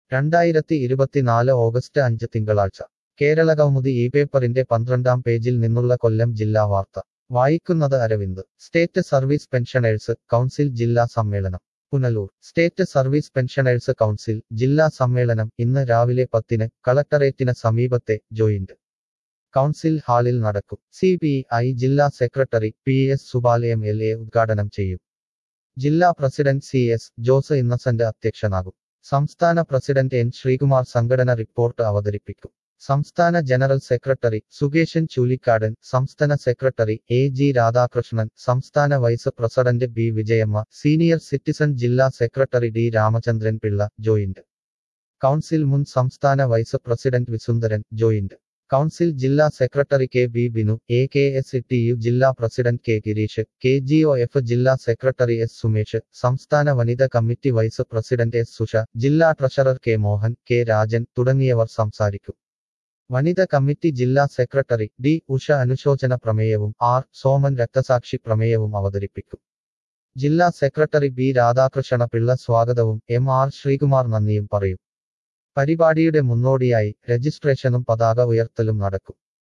രണ്ടായിരത്തി ഇരുപത്തിനാല് ഓഗസ്റ്റ് അഞ്ച് തിങ്കളാഴ്ച കേരളകൗമുദി ഈ പേപ്പറിന്റെ പന്ത്രണ്ടാം പേജിൽ നിന്നുള്ള കൊല്ലം ജില്ലാ വാർത്ത വായിക്കുന്നത് Aravind state service pensioners council ജില്ലാ സമ്മേളനം Punalur state service pensioners council ജില്ലാ സമ്മേളനം ഇന്ന് രാവിലെ പത്തിന് കളക്ടറേറ്റിന് സമീപത്തെ ജോയിന്റ് കൗൺസിൽ ഹാളിൽ നടക്കും സി പി ഐ ജില്ലാ secretary P S Subal M L A ഉദ്ഘാടനം ചെയ്യും ജില്ലാ president C S Jose Innocent അധ്യക്ഷനാകും സംസ്ഥാന പ്രസിഡന്റ് എൻ ശ്രീകുമാർ സംഘടന റിപ്പോർട്ട് അവതരിപ്പിക്കും സംസ്ഥാന ജനറൽ സെക്രട്ടറി സുകേശൻ ചൂലിക്കാടൻ സംസ്ഥാന സെക്രട്ടറി എ ജി രാധാകൃഷ്ണൻ സംസ്ഥാന vice president B Vijayamma senior citizen ജില്ലാ secretary D Ramachandran Pillai joint council മുൻ സംസ്ഥാന vice president V Sundaran joint council ജില്ലാ secretary K B Binu A K S T U ജില്ലാ president K Girish K G O F ജില്ലാ secretary S Sumesh സംസ്ഥാന വനിതാ committee vice president S Susha ജില്ലാ treasurer K Mohan K Rajan തുടങ്ങിയവർ സംസാരിക്കും വനിതാ കമ്മിറ്റി ജില്ലാ സെക്രട്ടറി ഡി ഉഷ അനുശോചന പ്രമേയവും ആർ സോമൻ രക്തസാക്ഷി പ്രമേയവും അവതരിപ്പിക്കും ജില്ലാ സെക്രട്ടറി ബി രാധാകൃഷ്ണ പിള്ള സ്വാഗതവും എം ആർ ശ്രീകുമാർ നന്ദിയും പറയും പരിപാടിയുടെ മുന്നോടിയായി രജിസ്ട്രേഷനും പതാക ഉയർത്തലും നടക്കും